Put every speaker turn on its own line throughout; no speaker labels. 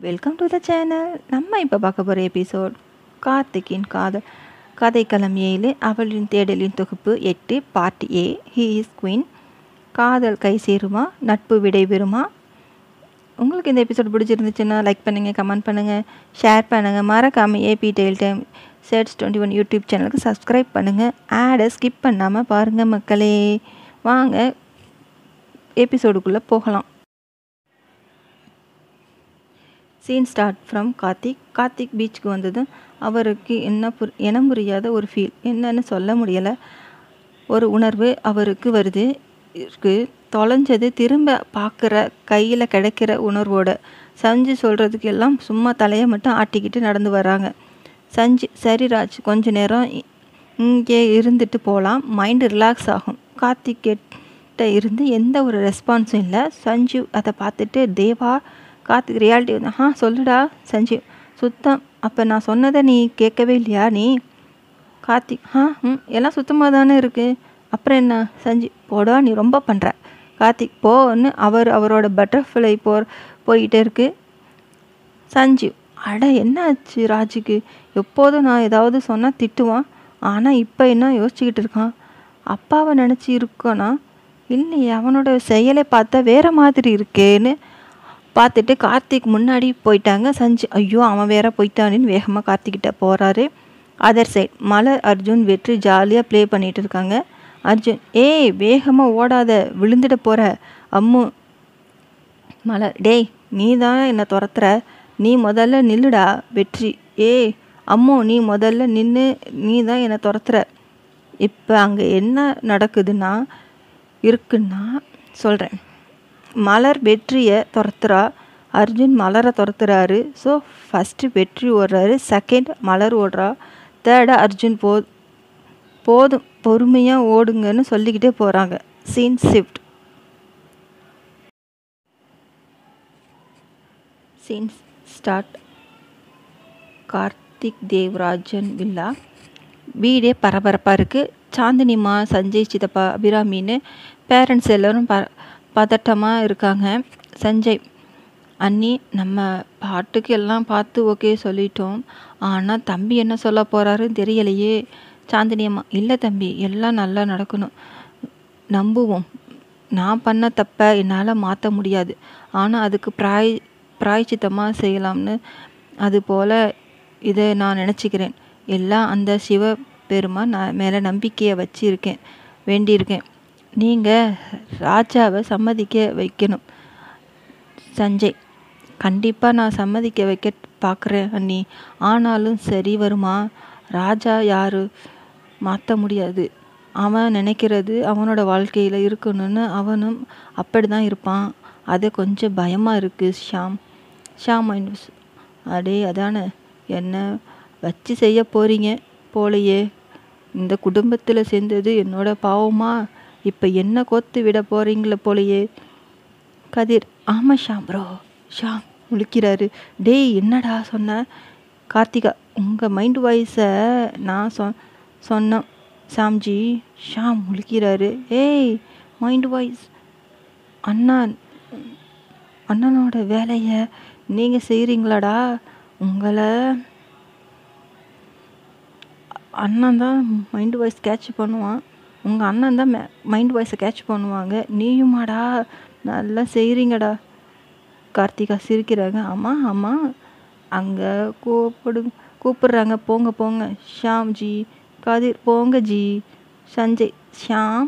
Welcome to the channel நம்ம இப்போ பார்க்க போகிற எபிசோட் கார்த்திக்கின் காதல் கதைக்களம் ஏழு அவளின் தேடலின் தொகுப்பு எட்டு part a he is queen காதல் கை சேருமா நட்பு விடைபெறுமா உங்களுக்கு இந்த எபிசோட் பிடிச்சிருந்துச்சுன்னா லைக் பண்ணுங்கள் கமெண்ட் பண்ணுங்கள் ஷேர் பண்ணுங்கள் மறக்காமல் AB tale time chats twenty one YouTube சேனலுக்கு சப்ஸ்கிரைப் பண்ணுங்கள் ஆடை ஸ்கிப் பண்ணாமல் பாருங்கள் மக்களே வாங்க எபிசோடுக்குள்ளே போகலாம் scene start from Karthik Karthik பீச்சுக்கு வந்ததும் அவருக்கு என்ன புர் இனம் புரியாத ஒரு ஃபீல் என்னன்னு சொல்ல முடியலை ஒரு உணர்வு அவருக்கு வருது இருக்கு தொலைஞ்சது திரும்ப பார்க்குற கையில் கிடைக்கிற உணர்வோட சஞ்சு சொல்கிறதுக்கு எல்லாம் சும்மா தலையை மட்டும் ஆட்டிக்கிட்டு நடந்து வராங்க சஞ்சு சரி ராஜ் கொஞ்ச நேரம் இ- இங்கே இருந்துட்டு போகலாம் மைண்டு ரிலாக்ஸ் ஆகும் கார்த்திக் கிட்ட இருந்து எந்த ஒரு ரெஸ்பான்ஸும் இல்லை சஞ்சு அதை பார்த்துட்டு தேவா கார்த்திக் ரியாலிட்டி வந்து ஆ சொல்லுடா சஞ்சு சுத்தம் அப்போ நான் சொன்னதை நீ கேட்கவே இல்லையா நீ கார்த்திக் ஆ ம் எல்லாம் சுத்தமாக தானே இருக்குது அப்புறம் என்ன சஞ்சு போடா நீ ரொம்ப பண்ணுற கார்த்திக் போன்னு அவர் அவரோட பட்டர்ஃப்ளை போ போயிட்டே இருக்கு சஞ்சு அட என்ன ஆச்சு ராஜுக்கு எப்போதும் நான் ஏதாவது சொன்னால் திட்டுவான் ஆனால் இப்போ என்ன யோசிச்சுக்கிட்டு இருக்கான் அப்பாவை நினச்சி இருக்கானா இல்லையே அவனோட செயலை பார்த்தா வேற மாதிரி இருக்கேன்னு பார்த்துட்டு கார்த்திக் முன்னாடி போயிட்டாங்க சஞ்சு ஐயோ அவன் வேற போயிட்டானேன்னு வேகமாக கார்த்திக்கிட்ட போகிறாரு அதர் சைட் மலர் அர்ஜுன் வெற்றி ஜாலியாக ப்ளே பண்ணிட்டு இருக்காங்க அர்ஜுன் ஏய் வேகமாக ஓடாத விழுந்துட போகிற அம்மு மலர் டேய் நீ தான் என்னை துரத்துற நீ முதல்ல நில்லுடா வெற்றி ஏய் அம்மோ நீ முதல்ல நின்று நீ தான் என்னை துரத்துற இப்போ அங்கே என்ன நடக்குதுன்னா இருக்குன்னா சொல்கிறேன் மலர் வெற்றியை துரத்துறா அர்ஜுன் மலரை துரத்துறாரு ஸோ ஃபஸ்ட்டு வெற்றி ஓடுறாரு செகண்ட் மலர் ஓடுறா தேர்டு அர்ஜுன் போ போதும் பொறுமையாக ஓடுங்கன்னு சொல்லிக்கிட்டே போகிறாங்க scene shift scenes start Karthik Devarajan villa வீடே பரபரப்பாக இருக்குது சாந்தினிமா சஞ்சய் சித்தப்பா அபிராமின்னு பேரண்ட்ஸ் எல்லோரும் ப பதட்டமாக இருக்காங்க சஞ்சய் அண்ணி நம்ம பாட்டுக்கு எல்லாம் பார்த்து ஓகே சொல்லிட்டோம் ஆனால் தம்பி என்ன சொல்ல போகிறாருன்னு தெரியலையே சாந்தினி அம்மா இல்லை தம்பி எல்லாம் நல்லா நடக்கணும் நம்புவோம் நான் பண்ண தப்பை என்னால் மாற்ற முடியாது ஆனால் அதுக்கு பிராய் பிராய்ச்சித்தமாக செய்யலாம்னு அதுபோல் இதை நான் நினச்சிக்கிறேன் எல்லாம் அந்த சிவ பெருமான் நான் மேலே நம்பிக்கையை வச்சிருக்கேன் வேண்டியிருக்கேன் நீங்கள் ராஜாவை சம்மதிக்க வைக்கணும் சஞ்சய் கண்டிப்பாக நான் சம்மதிக்க வைக்க பார்க்குறேன் அண்ணி ஆனாலும் சரி வருமா ராஜா யாரு மாற்ற முடியாது அவன் நினைக்கிறது அவனோட வாழ்க்கையில் இருக்கணும்னு அவனும் அப்படி தான் இருப்பான் அது கொஞ்சம் பயமாக இருக்குது ஷாம் ஷாம் மைண்ட் அடே அதானே என்ன வச்சு செய்ய போகிறீங்க போலையே இந்த குடும்பத்தில் சேர்ந்தது என்னோட பாவமா இப்போ என்ன கோத்து விட போகிறீங்களே போலையே கதிர் ஆமாம் ஷாம் ப்ரோ ஷாம் முழிக்கிறாரு டேய் என்னடா சொன்ன கார்த்திகா உங்கள் மைண்ட் வாய்ஸை நான் சொ சொன்னேன் ஷாம்ஜி ஷாம் முழிக்கிறாரு ஏய் மைண்ட் வாய்ஸ் அண்ணா அண்ணனோட வேலையை நீங்கள் செய்கிறீங்களாடா உங்களை அண்ணன் தான் மைண்ட் வாய்ஸ் கேட்ச் பண்ணுவான் உங்கள் அண்ணன் தான் மைண்ட் வாய்ஸை கேட்ச் பண்ணுவாங்க நீயுமாடா நல்லா செய்கிறீங்கடா கார்த்திகா சிரிக்கிறாங்க ஆமாம் ஆமாம் அங்கே கூப்பிடு கூப்பிடுறாங்க போங்க போங்க ஷாம் ஜி கதிர் போங்க ஜி சஞ்சய் ஷாம்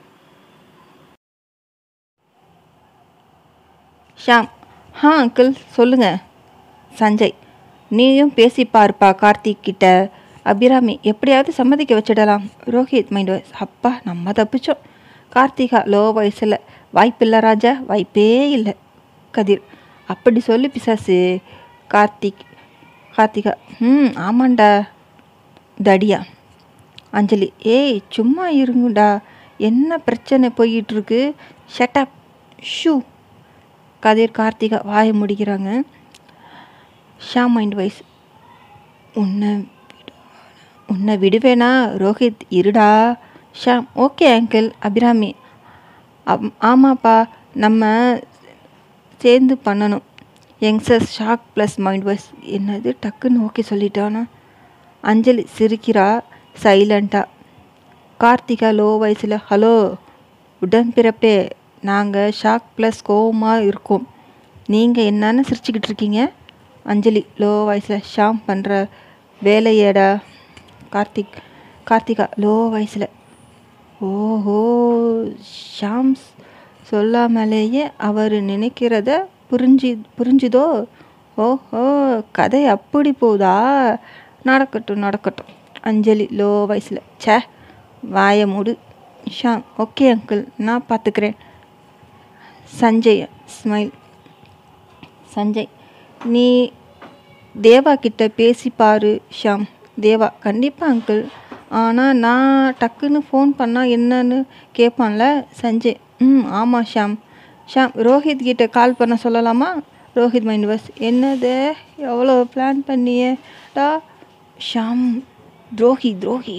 ஷாம் ஆ அங்கிள் சொல்லுங்கள் சஞ்சய் நீயும் பேசி பார்ப்பா கார்த்திக் கிட்ட அபிராமி எப்படியாவது சம்மதிக்க வச்சிடலாம் ரோஹித் மைண்ட் வாய்ஸ் அப்பா நம்ம தப்பிச்சோம் கார்த்திகா லோ வயசில் வாய்ப்பில்லை ராஜா வாய்ப்பே இல்லை கதிர் அப்படி சொல்லு பிசாசு கார்த்திக் கார்த்திகா ம் ஆமாண்டா தடியா அஞ்சலி ஏய் சும்மா இருங்கடா என்ன பிரச்சனை போயிட்டுருக்கு ஷட்டப் ஷூ கதிர் கார்த்திகா வாயை முடிக்கிறாங்க ஷா மைண்ட் வைஸ் உன்னை உன்னை விடுவேனா ரோஹித் இருடா ஷாம் ஓகே அங்கிள் அபிராமி அம் ஆமாப்பா நம்ம சேர்ந்து பண்ணணும் youngsters shock plus mind voice என்னது டக்குன்னு ஓகே சொல்லிட்டானா அஞ்சலி சிரிக்கிறா சைலண்ட்டாக கார்த்திகா லோ வயசில் ஹலோ உடன்பிறப்பே நாங்கள் ஷாக் ப்ளஸ் கோவமாக இருக்கோம் நீங்கள் என்னன்னு சிரிச்சுக்கிட்டு இருக்கீங்க அஞ்சலி லோ வயசில் ஷாம் பண்ணுற வேலையேடா கார்த்திக் கார்த்திகா லோ வயசில் ஓஹோ ஷாம் சொல்லாமலேயே அவர் நினைக்கிறத புரிஞ்சு புரிஞ்சுதோ ஓஹோ கதை அப்படி போகுதா நடக்கட்டும் நடக்கட்டும் அஞ்சலி லோ வயசில் ச்சே வாய மூடு ஷாம் ஓகே அங்கிள் நான் பார்த்துக்கிறேன் சஞ்சய் ஸ்மைல் சஞ்சய் நீ தேவா கிட்ட பேசி பாரு ஷாம் தேவா கண்டிப்பாக அங்கிள் ஆனால் நான் டக்குன்னு ஃபோன் பண்ணால் என்னன்னு கேட்பான்ல சஞ்சய் ம் ஆமாம் ஷாம் ஷாம் ரோஹித் கிட்ட கால் பண்ண சொல்லலாமா ரோஹித் மைண்ட் வாஸ் என்னது எவ்வளோ பிளான் பண்ணியேடா ஷாம் துரோகி துரோகி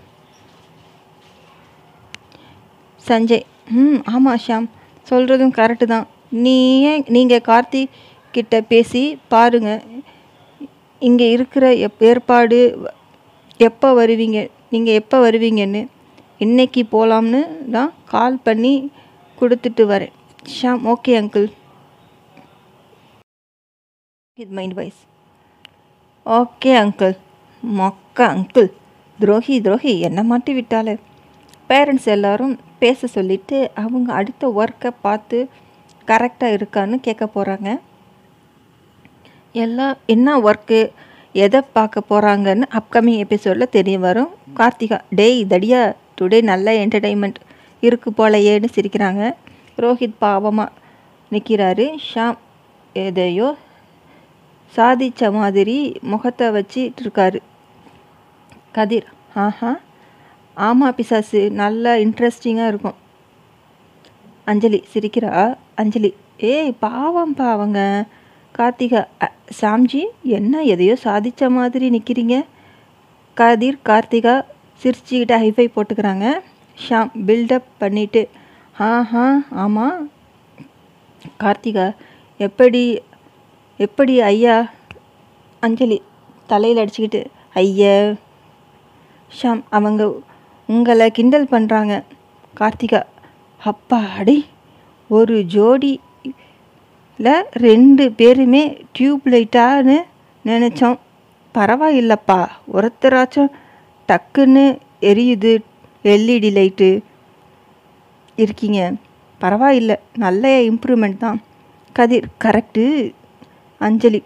சஞ்சய் ம் ஆமாம் ஷாம் சொல்கிறதும் கரெக்டு தான் நீ ஏன் நீங்கள் கார்த்திக் கிட்ட பேசி பாருங்க இங்கே இருக்கிற எப் ஏற்பாடு வ- எப்போ வருவீங்க நீங்கள் எப்போ வருவீங்கன்னு இன்னைக்கு போகலாம்னு தான் கால் பண்ணி கொடுத்துட்டு வரேன் ஷாம் ஓகே அங்கிள் இது மைண்ட் வைஸ் ஓகே அங்கிள் மொக்க அங்கிள் துரோகி துரோகி என்ன மாட்டி விட்டாலே பேரண்ட்ஸ் எல்லாரும் பேச சொல்லிட்டு அவங்க அடுத்த ஒர்க்கை பார்த்து கரெக்டாக இருக்கான்னு கேட்க போகிறாங்க எல்லாம் என்ன ஒர்க்கு எதை பார்க்க போகிறாங்கன்னு அப்கமிங் எபிசோடில் தெரிய வரும் கார்த்திகா டேய் தடியா டுடே நல்ல என்டர்டைன்மெண்ட் இருக்கு போலையேன்னு சிரிக்கிறாங்க ரோஹித் பாவமாக நிற்கிறாரு ஷாம் எதையோ சாதிச்ச மாதிரி முகத்தை வச்சிட்டு இருக்காரு கதிர் ஆஹா ஆமாம் பிசாசு நல்லா இன்ட்ரெஸ்டிங்காக இருக்கும் அஞ்சலி சிரிக்கிறா அஞ்சலி ஏய் பாவம் பாவங்க கார்த்திகா அ, சாம்ஜி என்ன எதையோ சாதிச்ச மாதிரி நிற்கிறீங்க கதிர் கார்த்திகா சிரிச்சுக்கிட்டு ஹைஃபை போட்டுக்கிறாங்க ஷாம் பில்டப் பண்ணிட்டு ஆஹா ஆமாம் கார்த்திகா எப்படி எப்படி ஐயா அஞ்சலி தலையில் அடிச்சுக்கிட்டு ஐயா ஷாம் அவங்க உங்களை கிண்டல் பண்ணுறாங்க கார்த்திகா அப்பாடி ஒரு ஜோடியில் ரெண்டு பேருமே டியூப் லைட்டான்னு நினச்சோம் பரவாயில்லப்பா ஒருத்தராச்சும் டக்குன்னு எரியுது எல்இடி லைட்டு இருக்கீங்க பரவாயில்ல நல்ல இம்ப்ரூவ்மெண்ட் தான் கதிர் கரெக்டு அஞ்சலி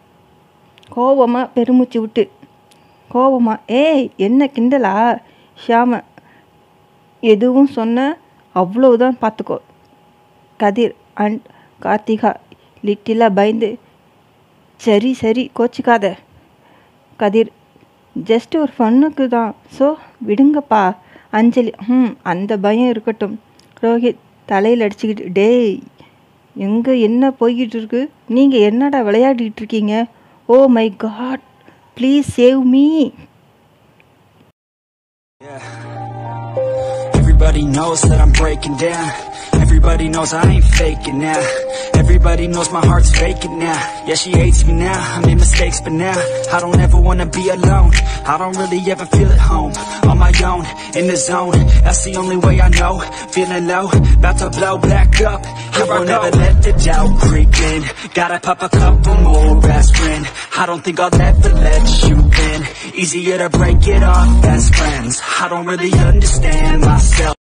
கோவமாக பெருமூச்சு விட்டு கோவமா ஏய் என்ன கிண்டலா ஷியாம எதுவும் சொன்ன அவ்வளவுதான் பார்த்துக்கோ கதிர் அண்ட் கார்த்திகா லிட்டிலாக பயந்து சரி சரி கோச்சிக்காத கதிர் ஜஸ்ட் ஒரு ஃபன்னுக்கு தான் ஸோ விடுங்கப்பா அஞ்சலி ம் அந்த பயம் இருக்கட்டும் ரோஹித் தலையில் அடிச்சுக்கிட்டு டேய் எங்கே என்ன போய்கிட்டு இருக்கு நீங்கள் என்னடா விளையாடிட்டு இருக்கீங்க oh my god please save me
Everybody knows that I'm breaking down. Everybody knows I ain't faking now. Everybody knows my heart's faking now. Yeah, she hates me now. I made mistakes, but now I don't ever wanna be alone. I don't really ever feel at home. On my own, in the zone. That's the only way I know. Feeling low, about to blow back up. I won't ever let the doubt creep in. Gotta pop a couple more aspirin. I don't think I'll ever let you in. Easier to break it off best friends. I don't really understand myself.